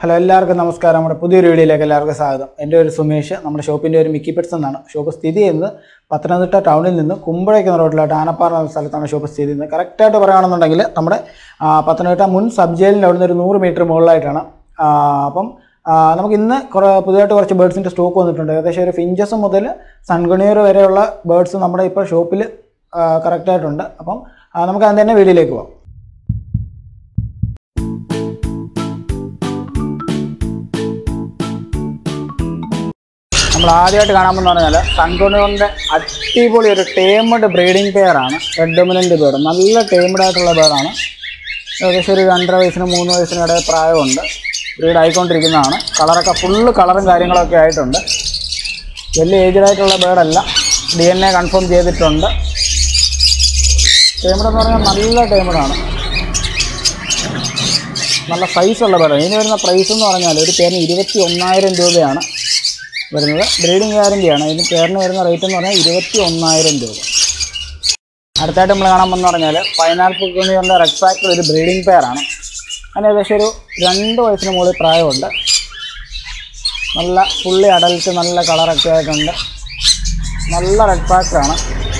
hello എല്ലാവർക്കും നമസ്കാരം നമ്മുടെ പുതിയൊരു വീഡിയോയിലേക്ക് എല്ലാവർക്കും സ്വാഗതം എൻ്റെ ഒരു സുമേഷ് നമ്മുടെ ഷോപ്പിൻ്റെ ഒരു മിക്കി പെറ്റ്സ് എന്നാണ് ഷോപ്പ് സ്ഥിതി ചെയ്യുന്നത് പത്തനംതിട്ട ടൗണിൽ നിന്ന് കുമ്പഴയ്ക്കുന്ന റോഡിലായിട്ട് ആനപ്പാറ എന്ന സ്ഥലത്താണ് ഷോപ്പ് സ്ഥിതി ചെയ്യുന്നത് കറക്റ്റായിട്ട് പറയുകയാണെന്നുണ്ടെങ്കിൽ നമ്മുടെ ആ, പത്തനംതിട്ട മുൻ സബ് ജയിലിൻ്റെ അവിടെ നിന്ന് ഒരു നൂറ് മീറ്റർ മുകളിലായിട്ടാണ് ആ, അപ്പം ആ, നമുക്ക് ഇന്ന് കുറേ പുതിയതായിട്ട് കുറച്ച് ബേഡ്സിൻ്റെ സ്റ്റോക്ക് വന്നിട്ടുണ്ട് ഏകദേശം ഒരു ഫിഞ്ചസ് മുതൽ സൺഗണിയർ വരെയുള്ള ബേഡ്സ് നമ്മുടെ ഇപ്പോൾ ഷോപ്പിൽ കറക്റ്റായിട്ടുണ്ട് അപ്പം ആ, നമുക്ക് അതിന് തന്നെ വീഡിയോയിലേക്ക് പോകാം നമ്മൾ ആദ്യമായിട്ട് കാണാമെന്ന് പറഞ്ഞാൽ സൺകോണിയോറിൻ്റെ അടിപൊളി ഒരു ടേമഡ് ബ്രീഡിംഗ് പെയറാണ് റെഡ് ഡൊമിനൻ്റ് ബേർഡ് നല്ല ടേമഡ് ആയിട്ടുള്ള ബേർഡാണ് ഏകദേശം ഒരു രണ്ടര വയസ്സിന് മൂന്ന് വയസ്സിന് ഇടയിൽ പ്രായമുണ്ട് ബ്രീഡ് ആയിക്കൊണ്ടിരിക്കുന്നതാണ് കളറൊക്കെ ഫുള്ള് കളറും കാര്യങ്ങളൊക്കെ ആയിട്ടുണ്ട് വലിയ ഏജ്ഡ് ആയിട്ടുള്ള ബേർഡല്ല ഡി എൻ എ കൺഫേം ചെയ്തിട്ടുണ്ട് ടേമഡ് എന്ന് പറഞ്ഞാൽ നല്ല ടേമഡാണ് നല്ല സൈസുള്ള ബേർഡാണ് ഇതിന് വരുന്ന പ്രൈസ് എന്ന് പറഞ്ഞാൽ ഒരു പേരിന് ഇരുപത്തി ഒന്നായിരം രൂപയാണ് വരുന്നത് ബ്രീഡിംഗ് ഗ്യാരണ്ടിയാണ് ഇതിന് പേരിന് വരുന്ന റേറ്റ് എന്ന് പറഞ്ഞാൽ ഇരുപത്തി ഒന്നായിരം രൂപ അടുത്തായിട്ട് നമ്മൾ കാണാമെന്ന് പറഞ്ഞാൽ പൈനാപ്പിൾ കുണിയുടെ റെഡ് ഫാക്ടർ ഒരു ബ്രീഡിംഗ് പെയറാണ് അതിന് ഏകദേശം ഒരു രണ്ട് വയസ്സിന് മുകളിൽ പ്രായമുണ്ട് നല്ല ഫുള്ളി അഡൽറ്റ് നല്ല കളറൊക്കെ ആയിട്ടുണ്ട് നല്ല റെഡ് ഫാക്ടറാണ്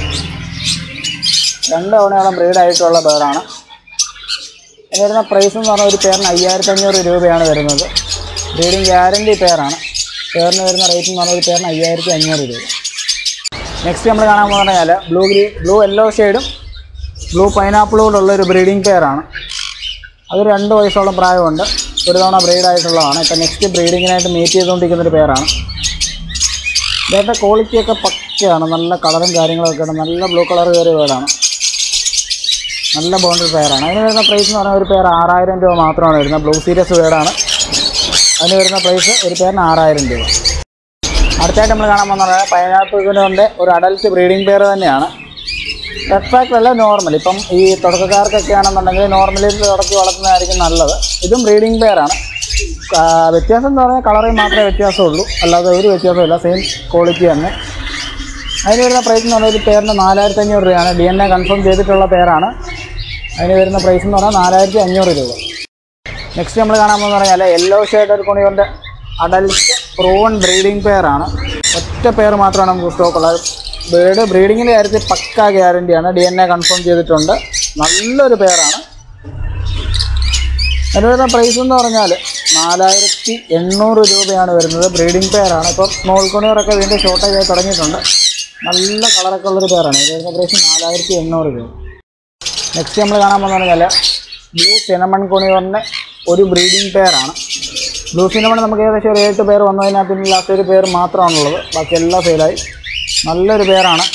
രണ്ട് തവണയോളം ബ്രീഡായിട്ടുള്ള ബേർഡാണ് ഇതിന് വരുന്ന പ്രൈസ് എന്ന് പറഞ്ഞാൽ ഒരു പേരിന് അയ്യായിരത്തി അഞ്ഞൂറ് രൂപയാണ് വരുന്നത് ബ്രീഡിംഗ് ഗ്യാരണ്ടി പെയറാണ് പേരിന് വരുന്ന റേറ്റ് എന്ന് പറഞ്ഞാൽ ഒരു പേരിന് അയ്യായിരത്തി അഞ്ഞൂറ് രൂപ നെക്സ്റ്റ് നമ്മൾ കാണാൻ പറഞ്ഞാൽ ബ്ലൂ ഗ്രീൻ ബ്ലൂ യെല്ലോ ഷെയ്ഡും ബ്ലൂ പൈനാപ്പിളോടുള്ള ഒരു ഒരു ബ്രീഡിംഗ് പെയറാണ് അത് രണ്ട് വയസ്സോളം പ്രായമുണ്ട് ഒരു തവണ ബ്രീഡ് ആയിട്ടുള്ളതാണ് ഇപ്പം നെക്സ്റ്റ് ബ്രീഡിങ്ങിനായിട്ട് മീറ്റ് ചെയ്തുകൊണ്ടിരിക്കുന്ന ഒരു പെയറാണ് ഇദ്ദേഹത്തെ ക്വാളിറ്റിയൊക്കെ പക്കയാണ് നല്ല കളറും കാര്യങ്ങളൊക്കെ ഉണ്ട് നല്ല ബ്ലൂ കളർ കയറിയ പേരാണ് നല്ല ബൗണ്ടറി പെയറാണ് അതിന് വരുന്ന പ്രൈസ് എന്ന് പറഞ്ഞാൽ ഒരു പെയർ ആറായിരം രൂപ മാത്രമാണ് വരുന്നത് ബ്ലൂ സീരിയസ് വേർഡാണ് അതിന് വരുന്ന പ്രൈസ് ഒരു പേരിന് ആറായിരം രൂപ അടുത്തായിട്ട് നമ്മൾ കാണാൻ പോകുന്നത് പൈനാപ്പിളിൻ്റെ ഒരു അഡൽറ്റ് ബ്രീഡിംഗ് പെയർ തന്നെയാണ് റെഡ് ഫാക്ടർ അല്ല നോർമൽ ഇപ്പം ഈ തുടക്കക്കാർക്കൊക്കെ ആണെന്നുണ്ടെങ്കിൽ നോർമലി തുടക്കി വളർത്തുന്നതായിരിക്കും നല്ലത് ഇതും ബ്രീഡിംഗ് പെയറാണ് വ്യത്യാസം എന്ന് പറഞ്ഞാൽ കളറിൽ മാത്രമേ വ്യത്യാസമുള്ളൂ അല്ലാതെ ഒരു വ്യത്യാസമില്ല സെയിം ക്വാളിറ്റി തന്നെ അതിന് വരുന്ന പ്രൈസ് എന്ന് പറഞ്ഞാൽ ഒരു പേരിന് നാലായിരത്തി അഞ്ഞൂറ് രൂപയാണ് ഡി എൻ എ കൺഫേം ചെയ്തിട്ടുള്ള പേരാണ് അതിന് വരുന്ന പ്രൈസ് എന്ന് പറഞ്ഞാൽ നാലായിരത്തി അഞ്ഞൂറ് രൂപ നെക്സ്റ്റ് നമ്മൾ കാണാൻ പോകുന്ന പറഞ്ഞാൽ യെല്ലോ ഷെയ്ഡ് ഒരു കുണിയോൻ്റെ അഡൽറ്റ് പ്രൂവൺ ബ്രീഡിംഗ് പെയറാണ് ഒറ്റ പെയർ മാത്രമാണ് നമുക്ക് സ്റ്റോക്കുള്ളത് ബേർഡ് ബ്രീഡിങ്ങിൻ്റെ കാര്യത്തിൽ പക്ക ഗ്യാരണ്ടിയാണ് ഡി എൻ എ കൺഫേം ചെയ്തിട്ടുണ്ട് നല്ലൊരു പെയറാണ് അതിന് വരുന്ന പ്രൈസ് എന്ന് പറഞ്ഞാൽ നാലായിരത്തി എണ്ണൂറ് രൂപയാണ് വരുന്നത് ബ്രീഡിംഗ് പെയറാണ് ഇപ്പം സ്മോൾ കുണിയറൊക്കെ വീണ്ടും ഷോർട്ടേജ് ആയി തുടങ്ങിയിട്ടുണ്ട് നല്ല കളറൊക്കെ ഉള്ളൊരു പെയറാണ് ഇത് വരുന്ന പ്രൈസ് നാലായിരത്തി എണ്ണൂറ് രൂപ നെക്സ്റ്റ് നമ്മൾ കാണാൻ പോകുന്നത് പറഞ്ഞാൽ ബ്ലൂ സിനമൺ കുണിയോറിൻ്റെ ഒരു ബ്രീഡിംഗ് പെയറാണ് ബ്ലൂ സിനമൺ നമുക്ക് ഏകദേശം ഒരു എട്ട് പേർ വന്നതിനകത്ത് ഇനി ലാസ്റ്റ് ഒരു പേര് മാത്രമാണുള്ളത് ബാക്കി എല്ലാം ഫെയിലായി നല്ലൊരു പേരാണ്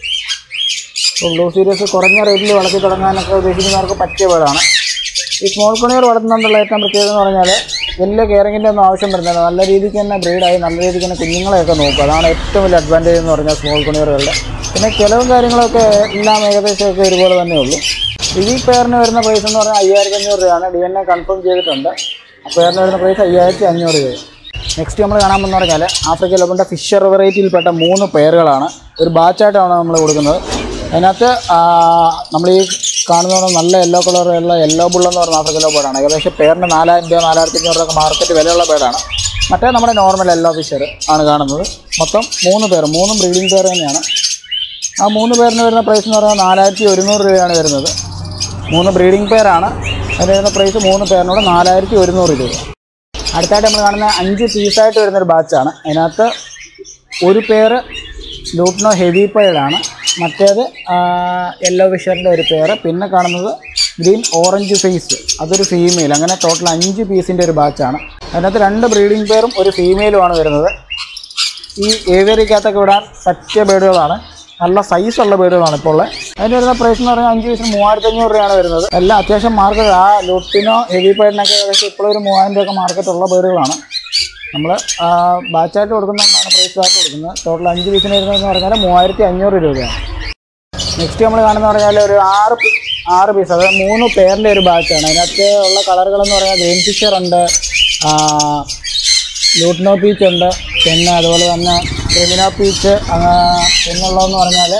ഇപ്പോൾ ബ്ലൂ സീരീസ് കുറഞ്ഞ റേറ്റിൽ വളർത്തി തുടങ്ങാനൊക്കെ ഉദ്ദേശിക്കുന്നവർക്ക് പറ്റിയ പേരാണ് ഈ സ്മോൾ കുണിയർ വളർത്തുന്നതുകൊണ്ടുള്ള ഏറ്റവും പ്രത്യേകത എന്ന് പറഞ്ഞാൽ വലിയ കെയറിങ്ങിൻ്റെ ഒന്നും ആവശ്യം വരുന്നില്ല നല്ല രീതിക്ക് തന്നെ ബ്രീഡായി നല്ല രീതിക്ക് തന്നെ കുഞ്ഞുങ്ങളെയൊക്കെ നോക്കും അതാണ് ഏറ്റവും വലിയ അഡ്വാൻറ്റേജ് എന്ന് പറഞ്ഞാൽ സ്മോൾ കുണിയറുകളുടെ പിന്നെ ചിലവും കാര്യങ്ങളൊക്കെ എല്ലാം ഏകദേശമൊക്കെ ഒരുപോലെ തന്നെ ഉള്ളൂ ഈ പെയറിന് വരുന്ന പ്രൈസ് എന്ന് പറഞ്ഞാൽ അയ്യായിരത്തി അഞ്ഞൂറ് രൂപയാണ് ഡി എൻ എ കൺഫേം ചെയ്തിട്ടുണ്ട് ആ പെയറിന് വരുന്ന പ്രൈസ് അയ്യായിരത്തി അഞ്ഞൂറ് രൂപ നെക്സ്റ്റ് നമ്മൾ കാണാൻ പോകുന്ന പറഞ്ഞാൽ ആഫ്രിക്ക ലബിൻ്റെ ഫിഷർ വെറൈറ്റിയിൽപ്പെട്ട മൂന്ന് പെയറുകളാണ് ഒരു ബാച്ചായിട്ടാണ് നമ്മൾ കൊടുക്കുന്നത് അതിനകത്ത് നമ്മൾ ഈ കാണുന്ന പോലെ നല്ല യെല്ലോ കളറുള്ള യെല്ലോ ബുൾ എന്ന് പറയുന്ന ആഫ്രിക്കൻ ബേർഡാണ് ഏകദേശം പേരിന് നാലായിരം രൂപ നാലായിരത്തി അഞ്ഞൂറ് രൂപ മാർക്കറ്റ് വിലയുള്ള ബേർഡാണ് മറ്റേ നമ്മുടെ നോർമൽ യെല്ലോ ഫിഷർ ആണ് കാണുന്നത് മൊത്തം മൂന്ന് പേർ മൂന്നും ബ്രീഡിംഗ് പെയർ തന്നെയാണ് ആ മൂന്ന് പേരിന് വരുന്ന പ്രൈസ് എന്ന് പറഞ്ഞാൽ നാലായിരത്തി ഒരുന്നൂറ് രൂപയാണ് വരുന്നത് മൂന്ന് ബ്രീഡിംഗ് പെയറാണ് അതിന് വരുന്ന പ്രൈസ് മൂന്ന് പേരിനോട് നാലായിരത്തി ഒരുന്നൂറ് രൂപ അടുത്തായിട്ട് നമ്മൾ കാണുന്ന അഞ്ച് പീസായിട്ട് വരുന്നൊരു ബാച്ചാണ് അതിനകത്ത് ഒരു പേര് ലൂട്ട്നോ ഹെവി പൈഡാണ് മറ്റേത് യെല്ലോ ഫിഷറിൻ്റെ ഒരു പേര് പിന്നെ കാണുന്നത് ഗ്രീൻ ഓറഞ്ച് ഫേസ് അതൊരു ഫീമെയിൽ അങ്ങനെ ടോട്ടൽ അഞ്ച് പീസിൻ്റെ ഒരു ബാച്ചാണ് അതിനകത്ത് രണ്ട് ബ്രീഡിംഗ് പെയറും ഒരു ഫീമെയിലുമാണ് വരുന്നത് ഈ ഏവിയറിക്കകത്തൊക്കെ വിടാൻ പറ്റിയ ബേഡുകളാണ് നല്ല സൈസുള്ള ബേഡുകളാണ് ഇപ്പോൾ ഉള്ളത് അതിന് വരുന്ന പ്രൈസ് എന്ന് പറഞ്ഞാൽ അഞ്ച് പീസിന് മൂവായിരത്തി അഞ്ഞൂറ് രൂപയാണ് വരുന്നത് എല്ലാം അത്യാവശ്യം മാർക്കറ്റ് ആ ലുട്ടിനോ ഹെവി പൈഡിനൊക്കെ ഏകദേശം ഇപ്പോഴും ഒരു മൂവായിരം രൂപയൊക്കെ മാർക്കറ്റ് ഉള്ള ബേഡുകളാണ് നമ്മൾ ബാച്ചായിട്ട് കൊടുക്കുന്നതാണ് പ്രൈസ് ആയിട്ട് കൊടുക്കുന്നത് ടോട്ടൽ അഞ്ച് പീസിന് വരുന്നതെന്ന് പറഞ്ഞാൽ മൂവായിരത്തി അഞ്ഞൂറ് രൂപയാണ് നെക്സ്റ്റ് നമ്മൾ കാണുന്ന പറഞ്ഞാൽ ഒരു ആറ് പി- ആറ് പീസ് അതായത് മൂന്ന് പേരിൻ്റെ ഒരു ബാച്ചാണ് അതിനകത്ത് ഉള്ള കളറുകളെന്ന് പറഞ്ഞാൽ ഗ്രീൻ ഫിഷർ ഉണ്ട് ലൂട്ട്നോ പീച്ച് ഉണ്ട് പിന്നെ അതുപോലെ തന്നെ ക്രിമിനോ പീച്ച് എന്നുള്ളതെന്ന് പറഞ്ഞാൽ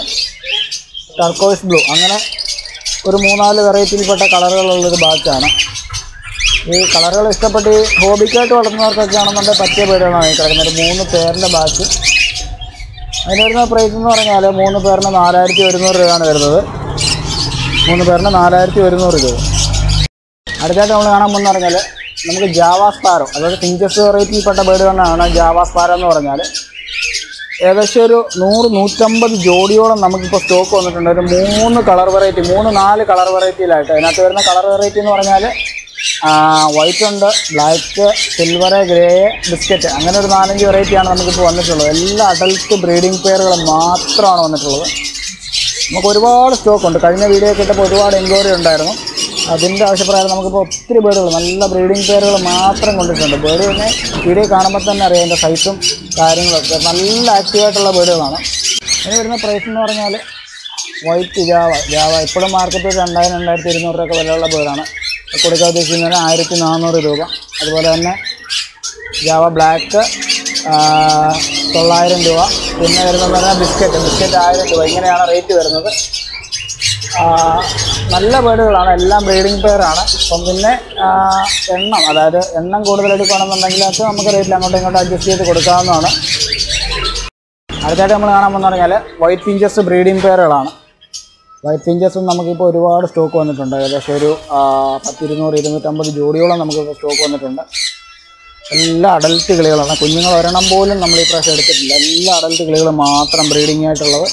ടർക്കോയ്സ് ബ്ലൂ അങ്ങനെ ഒരു മൂന്നാല് വെറൈറ്റിയിൽപ്പെട്ട കളറുകളുള്ളൊരു ബാച്ചാണ് ഈ കളറുകൾ ഇഷ്ടപ്പെട്ട് ഈ ഹോബിക്കായിട്ട് വളർത്തുന്നവർക്കൊക്കെ ആണെന്നുണ്ടെങ്കിൽ പറ്റിയ പേരുകളാണ് ഈ കിടക്കുന്നത് ഒരു മൂന്ന് പേരിൻ്റെ ബാച്ച് അതിന് വരുന്ന പ്രൈസ് എന്ന് പറഞ്ഞാൽ മൂന്ന് പേരിന് നാലായിരത്തി ഒരുന്നൂറ് രൂപയാണ് വരുന്നത് മൂന്ന് പേരിന് നാലായിരത്തി ഒരുന്നൂറ് രൂപ അടുത്തായിട്ട് നമ്മൾ കാണാൻ പോകുന്ന പറഞ്ഞാൽ നമുക്ക് ജാവാ സ്പാരോ അതായത് ഫിഞ്ചസ് വെറൈറ്റിയിൽപ്പെട്ട ബേഡുകളാണ് ജാവാ സ്പാരോ എന്ന് പറഞ്ഞാൽ ഏകദേശം ഒരു നൂറ് നൂറ്റമ്പത് ജോഡിയോളം നമുക്കിപ്പോൾ സ്റ്റോക്ക് വന്നിട്ടുണ്ട് ഒരു മൂന്ന് കളർ വെറൈറ്റി മൂന്ന് നാല് കളർ വെറൈറ്റിയിലായിട്ട് അതിനകത്ത് വരുന്ന കളർ വെറൈറ്റി എന്ന് പറഞ്ഞാൽ വൈറ്റ് ഉണ്ട് ബ്ലാക്ക് സിൽവർ ഗ്രേ ബിസ്ക്കറ്റ് അങ്ങനെ ഒരു നാലഞ്ച് വെറൈറ്റിയാണ് നമുക്കിപ്പോൾ വന്നിട്ടുള്ളത് എല്ലാ അഡൽട്ട് ബ്രീഡിംഗ് പെയറുകൾ മാത്രമാണ് വന്നിട്ടുള്ളത് നമുക്ക് ഒരുപാട് സ്റ്റോക്ക് ഉണ്ട് കഴിഞ്ഞ വീഡിയോ ഒക്കെ ഇട്ടപ്പോൾ ഒരുപാട് എൻക്വയറി ഉണ്ടായിരുന്നു അതിൻ്റെ ആവശ്യപ്രകാരം നമുക്കിപ്പോൾ ഒത്തിരി ബേഡുകൾ നല്ല ബ്രീഡിംഗ് പെയറുകൾ മാത്രം കൊണ്ടിട്ടുണ്ട് ബേഡ് തന്നെ വീഡിയോ കാണുമ്പോൾ തന്നെ അറിയാം അതിൻ്റെ സൈസും കാര്യങ്ങളൊക്കെ നല്ല ആക്റ്റീവായിട്ടുള്ള ബേഡുകളാണ് ഇനി വരുന്ന പ്രൈസ് എന്ന് പറഞ്ഞാൽ വൈറ്റ് ജാവ ജാവ ഇപ്പോഴും മാർക്കറ്റിൽ രണ്ടായിരം രണ്ടായിരത്തി ഇരുന്നൂറ് രൂപ വിലയുള്ള ബേഡാണ് കൊടുക്കാൻ ഉദ്ദേശിക്കുന്നത് ആയിരത്തി നാനൂറ് രൂപ അതുപോലെ തന്നെ ജാവ ബ്ലാക്ക് തൊള്ളായിരം രൂപ പിന്നെ വരുന്നത് പറഞ്ഞാൽ ബിസ്ക്കറ്റ് ബിസ്ക്കറ്റ് ആയിരം രൂപ ഇങ്ങനെയാണ് റേറ്റ് വരുന്നത് ആ, നല്ല ബേഡുകളാണ് എല്ലാം ബ്രീഡിംഗ് പെയറാണ് അപ്പം പിന്നെ ആ, എണ്ണം അതായത് എണ്ണം കൂടുതൽ എടുക്കുകയാണെന്നുണ്ടെങ്കിൽ അത് നമുക്ക് റേറ്റിൽ അങ്ങോട്ടും ഇങ്ങോട്ടും അഡ്ജസ്റ്റ് ചെയ്ത് കൊടുക്കാവുന്നതാണ് അടുത്തായിട്ട് നമ്മൾ കാണാൻ പോകുന്ന പറഞ്ഞാൽ വൈറ്റ് ഫിഞ്ചസ് ബ്രീഡിംഗ് പെയറുകളാണ് വൈറ്റ് ഫിഞ്ചസും നമുക്കിപ്പോൾ ഒരുപാട് സ്റ്റോക്ക് വന്നിട്ടുണ്ട് ഏകദേശം ഒരു ആ, പത്തിരുന്നൂറ് ഇരുന്നൂറ്റമ്പത് ജോഡിയോളം നമുക്കിപ്പോൾ സ്റ്റോക്ക് വന്നിട്ടുണ്ട് എല്ലാ അഡൽട്ട് കിളികളാണ് കുഞ്ഞുങ്ങൾ ഒരെണ്ണം പോലും നമ്മൾ ഈ പ്രാവശ്യം എടുത്തിട്ടില്ല എല്ലാ അഡൽട്ട് കിളികൾ മാത്രം ബ്രീഡിംഗ് ആയിട്ടുള്ളത്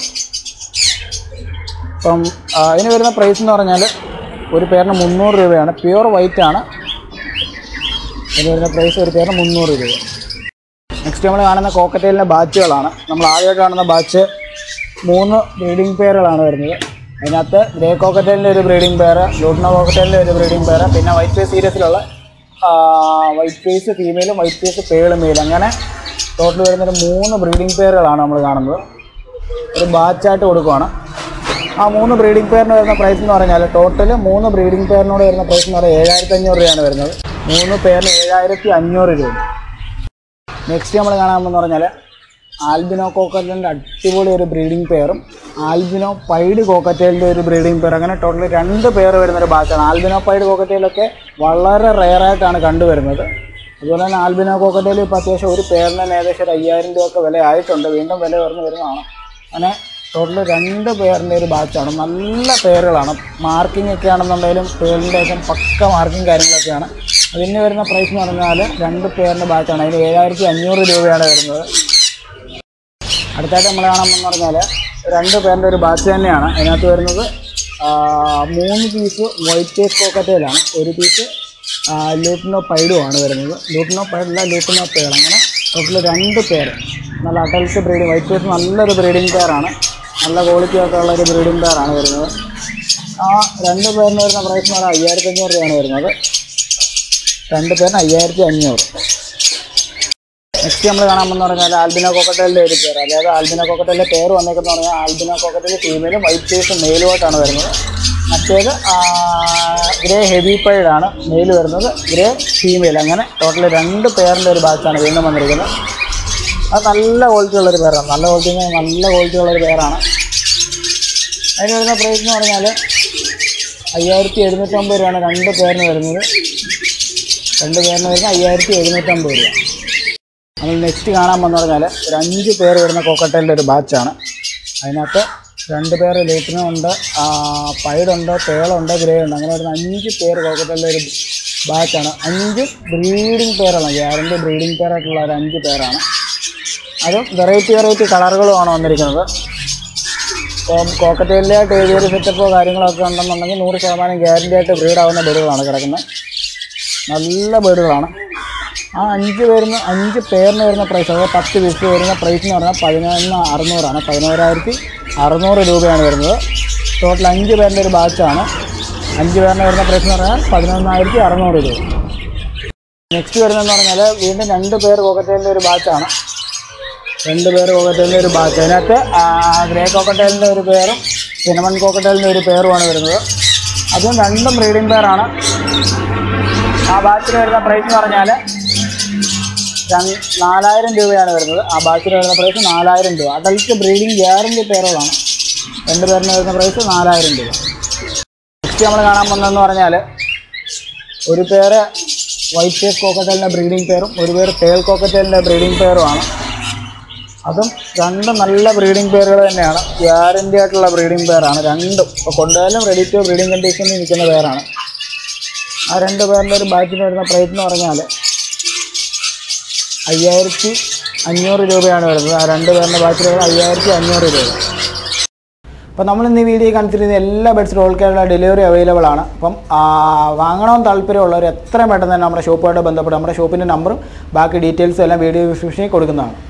അപ്പം ആ, അതിന് വരുന്ന പ്രൈസ് എന്ന് പറഞ്ഞാൽ ഒരു പേരിന് മുന്നൂറ് രൂപയാണ് പ്യുവർ വൈറ്റ് ആണ് അതിന് വരുന്ന പ്രൈസ് ഒരു പേരിന് മുന്നൂറ് രൂപ നെക്സ്റ്റ് നമ്മൾ കാണുന്ന കോക്കറ്റെയിലിൻ്റെ ബാച്ചുകളാണ് നമ്മൾ ആദ്യമായിട്ട് കാണുന്ന ബാച്ച് മൂന്ന് ബ്രീഡിംഗ് പെയറുകളാണ് വരുന്നത് അതിനകത്ത് ഗ്രേ കോക്കറ്റെയിലിൻ്റെ ഒരു ബ്രീഡിംഗ് പെയർ ലൂട്ടിനോ കോക്കറ്റെയിലിൻ്റെ ഒരു ബ്രീഡിംഗ് പെയർ പിന്നെ വൈറ്റ് ഫേസ് സീരീസിലുള്ള വൈറ്റ് ഫേസ് ഫീമെയിലും വൈറ്റ് ഫേസ് പേളും മെയിലും അങ്ങനെ ടോട്ടൽ വരുന്നൊരു മൂന്ന് ബ്രീഡിംഗ് പെയറുകളാണ് നമ്മൾ കാണുന്നത് ഒരു ബാച്ചായിട്ട് കൊടുക്കുവാണ് ആ മൂന്ന് ബ്രീഡിംഗ് പെയറിന് വരുന്ന പ്രൈസ് എന്ന് പറഞ്ഞാൽ ടോട്ടൽ മൂന്ന് ബ്രീഡിംഗ് പെയറിനോട് വരുന്ന പ്രൈസ് എന്ന് പറഞ്ഞാൽ ഏഴായിരത്തി അഞ്ഞൂറ് രൂപയാണ് വരുന്നത് മൂന്ന് പേരിന് ഏഴായിരത്തി അഞ്ഞൂറ് രൂപ നെക്സ്റ്റ് നമ്മൾ കാണാമെന്ന് പറഞ്ഞാൽ ആൽബിനോ കോക്കറ്റലിൻ്റെ അടിപൊളി ഒരു ബ്രീഡിംഗ് പെയറും ആൽബിനോ പൈഡ് കോക്കറ്റേലിൻ്റെ ഒരു ബ്രീഡിംഗ് പെയർ അങ്ങനെ ടോട്ടൽ രണ്ട് പെയർ വരുന്ന ഒരു ബാച്ചാണ് ആൽബിനോ പൈഡ് കോക്കറ്റേലൊക്കെ വളരെ റെയറായിട്ടാണ് കണ്ടുവരുന്നത് അതുപോലെ തന്നെ ആൽബിനോ കോക്കറ്റേൽ ഇപ്പോൾ അത്യാവശ്യം ഒരു പേരിന് തന്നെ ഏകദേശം ഒരു അയ്യായിരം രൂപയൊക്കെ വില ആയിട്ടുണ്ട് വീണ്ടും വില ഉയർന്നു വരുന്നതാണ് അങ്ങനെ ടോട്ടൽ രണ്ട് പേരിൻ്റെ ഒരു ബാച്ചാണ് നല്ല പേരുകളാണ് മാർക്കിംഗ് ഒക്കെ ആണെന്നുണ്ടെങ്കിലും പേരിൻ്റെ ഒക്കെ പക്ക മാർക്കിംഗ് കാര്യങ്ങളൊക്കെയാണ് അതിന് വരുന്ന പ്രൈസ് എന്ന് പറഞ്ഞാൽ രണ്ട് പേരിൻ്റെ ബാച്ചാണ് അതിന് ഏഴായിരത്തി അഞ്ഞൂറ് രൂപയാണ് വരുന്നത് അടുത്തായിട്ട് നമ്മൾ കാണാമെന്ന് പറഞ്ഞാൽ രണ്ട് പേരിൻ്റെ ഒരു ബാച്ച് തന്നെയാണ് അതിനകത്ത് വരുന്നത് ആ, മൂന്ന് പീസ് വൈറ്റ് പേസ് പോക്കറ്റയിലാണ് ഒരു പീസ് ലൂട്ടിനോ പൈഡുമാണ് വരുന്നത് ലൂട്ടിനോ പൈഡല്ല ലൂട്ടിനോ പേൾ അങ്ങനെ ടോട്ടൽ രണ്ട് പേര് നല്ല അഡൽട്ട് ബ്രീഡിങ് വൈറ്റ് പേസ് നല്ലൊരു ബ്രീഡിംഗ് പെയറാണ് നല്ല ക്വാളിറ്റി ഒക്കെ ഉള്ള ഒരു ബ്രീഡിംഗ് പെയറാണ് വരുന്നത് ആ രണ്ട് പേരിന് വരുന്ന പ്രൈസ് എന്ന് പറഞ്ഞാൽ അയ്യായിരത്തി അഞ്ഞൂറ് രൂപയാണ് വരുന്നത് രണ്ട് പേരിന് അയ്യായിരത്തി അഞ്ഞൂറ് നെക്സ്റ്റ് നമ്മൾ കാണാമെന്ന് പറഞ്ഞാൽ ആൽബിനോ കോക്കറ്റലിൻ്റെ ഒരു പേര് അതായത് ആൽബിനോ കോക്കറ്റലിൻ്റെ പേര് വന്നേക്കെന്ന് പറഞ്ഞാൽ ആൽബിനോ കോക്കറ്റൽ ഫീമെയിലും വൈറ്റ് ഫേസ് മെയിലുമായിട്ടാണ് വരുന്നത് മറ്റേത് ഗ്രേ ഹെവി പൈഡാണ് മെയിൽ വരുന്നത് ഗ്രേ ഫീമെയിൽ അങ്ങനെ ടോട്ടൽ രണ്ട് പേരിൻ്റെ ഒരു ബാച്ചാണ് വീണ്ടും വന്നിരിക്കുന്നത് അത് നല്ല ക്വാളിറ്റി ഉള്ളൊരു പേരാണ് നല്ല ക്വാളിറ്റി നല്ല ക്വാളിറ്റി ഉള്ളൊരു പേരാണ് അതിന് വരുന്ന പ്രൈസ് എന്ന് പറഞ്ഞാൽ അയ്യായിരത്തി എഴുന്നൂറ്റമ്പത് രൂപയാണ് രണ്ട് പേരിന് വരുന്നത് രണ്ട് പേരിന് വരുന്നത് അയ്യായിരത്തി എഴുന്നൂറ്റമ്പത് രൂപ നമ്മൾ നെക്സ്റ്റ് കാണാൻ വന്നു പറഞ്ഞാൽ ഒരു അഞ്ച് പേർ വരുന്ന കോക്കട്ടലിൻ്റെ ഒരു ബാച്ചാണ് അതിനകത്ത് രണ്ട് പേർ ലേറ്റിനുണ്ട് പൈഡുണ്ട് പേളുണ്ട് ഗ്രേ ഉണ്ട് അങ്ങനെ വരുന്ന അഞ്ച് പേര് കോക്കട്ടലിൻ്റെ ഒരു ബാച്ചാണ് അഞ്ച് ബ്രീഡിംഗ് പേരാണ് ഗ്യാരണ്ടി ബ്രീഡിംഗ് പേരായിട്ടുള്ള ഒരു അഞ്ച് പേരാണ് അതും വെറൈറ്റി വെറൈറ്റി കളറുകളുമാണ് വന്നിരിക്കുന്നത് ഇപ്പം കോക്കറ്റേലിലായിട്ട് ഏതൊരു സെറ്റപ്പോ കാര്യങ്ങളൊക്കെ ഉണ്ടെന്നുണ്ടെങ്കിൽ നൂറ് ശതമാനം ഗ്യാരണ്ടി ആയിട്ട് ബ്രീഡ് ആവുന്ന ബേഡുകളാണ് കിടക്കുന്നത് നല്ല ബേഡുകളാണ് ആ അഞ്ച് പേരുന്ന അഞ്ച് പേരിന് വരുന്ന പ്രൈസ് അതായത് പത്ത് പീസ് വരുന്ന പ്രൈസ് എന്ന് പറഞ്ഞാൽ പതിനൊന്ന് അറുന്നൂറാണ് പതിനോരായിരത്തി അറുന്നൂറ് രൂപയാണ് വരുന്നത് ടോട്ടൽ അഞ്ച് പേരിൻ്റെ ഒരു ബാച്ചാണ് അഞ്ച് പേരിന് വരുന്ന പ്രൈസ് എന്ന് പറഞ്ഞാൽ പതിനൊന്നായിരത്തി അറുന്നൂറ് രൂപ നെക്സ്റ്റ് വരുന്നതെന്ന് പറഞ്ഞാൽ വീണ്ടും രണ്ട് പേർ കോക്കറ്റേലിൻ്റെ ഒരു ബാച്ചാണ് രണ്ട് പേർ കോക്കറ്റേലിൻ്റെ ഒരു ബാച്ച് അതിനകത്ത് ആ, ഗ്രേ കോക്കറ്റേലിൻ്റെ ഒരു പേരും സിനമൺ കോക്കറ്റേലിൻ്റെ ഒരു പേരുമാണ് വരുന്നത് അതും രണ്ടും ബ്രീഡിംഗ് പെയറാണ് ആ ബാച്ചിന് വരുന്ന പ്രൈസ് എന്ന് പറഞ്ഞാൽ രണ്ട് നാലായിരം രൂപയാണ് വരുന്നത് ആ ബാച്ചിന് വരുന്ന പ്രൈസ് നാലായിരം രൂപ അഡൽട്ട് ബ്രീഡിംഗ് ഗ്യാരണ്ടി പേരുകളാണ് രണ്ട് പേരിന് വരുന്ന പ്രൈസ് നാലായിരം രൂപ നെക്സ്റ്റ് നമ്മൾ കാണാൻ പോകുന്നതെന്ന് പറഞ്ഞാൽ ഒരു പേര് വൈറ്റ് ഫേസ് കോക്കറ്റലിൻ്റെ ബ്രീഡിംഗ് പെയറും ഒരു പേര് ടേൽ കോക്കറ്റലിൻ്റെ ബ്രീഡിംഗ് പെയറുമാണ് അതും രണ്ടും നല്ല ബ്രീഡിംഗ് പെയറുകൾ തന്നെയാണ് ഗ്യാരൻ്റി ആയിട്ടുള്ള ബ്രീഡിംഗ് പെയറാണ് രണ്ടും ഇപ്പോൾ കൊണ്ടുപോയാലും റെഡി ടു ബ്രീഡിംഗ് കണ്ടീഷനിൽ നിൽക്കുന്ന പെയറാണ് ആ രണ്ട് പേരിൻ്റെ ഒരു ബാച്ചിന് വരുന്ന പ്രൈസ് എന്ന് പറഞ്ഞാൽ അയ്യായിരത്തി അഞ്ഞൂറ് രൂപയാണ് വരുന്നത് ആ രണ്ട് പേരുടെ ബാച്ചിൽ വരുന്നത് അയ്യായിരത്തി അഞ്ഞൂറ് രൂപ അപ്പോൾ നമ്മൾ ഇന്ന് ഈ വീഡിയോ കാണിച്ചിരുന്ന എല്ലാ ബെഡ്സിലും ഓൾ കേരള ഡെലിവറി അവൈലബിൾ ആണ് അപ്പം ആ, വാങ്ങണമെന്ന് താല്പര്യമുള്ളവർ എത്രയും പെട്ടെന്ന് തന്നെ നമ്മുടെ ഷോപ്പുമായിട്ട് ബന്ധപ്പെട്ട് നമ്മുടെ ഷോപ്പിൻ്റെ നമ്പറും ബാക്കി ഡീറ്റെയിൽസും എല്ലാം വീഡിയോ ഡിസ്ക്രിപ്ഷനിൽ കൊടുക്കുന്നതാണ്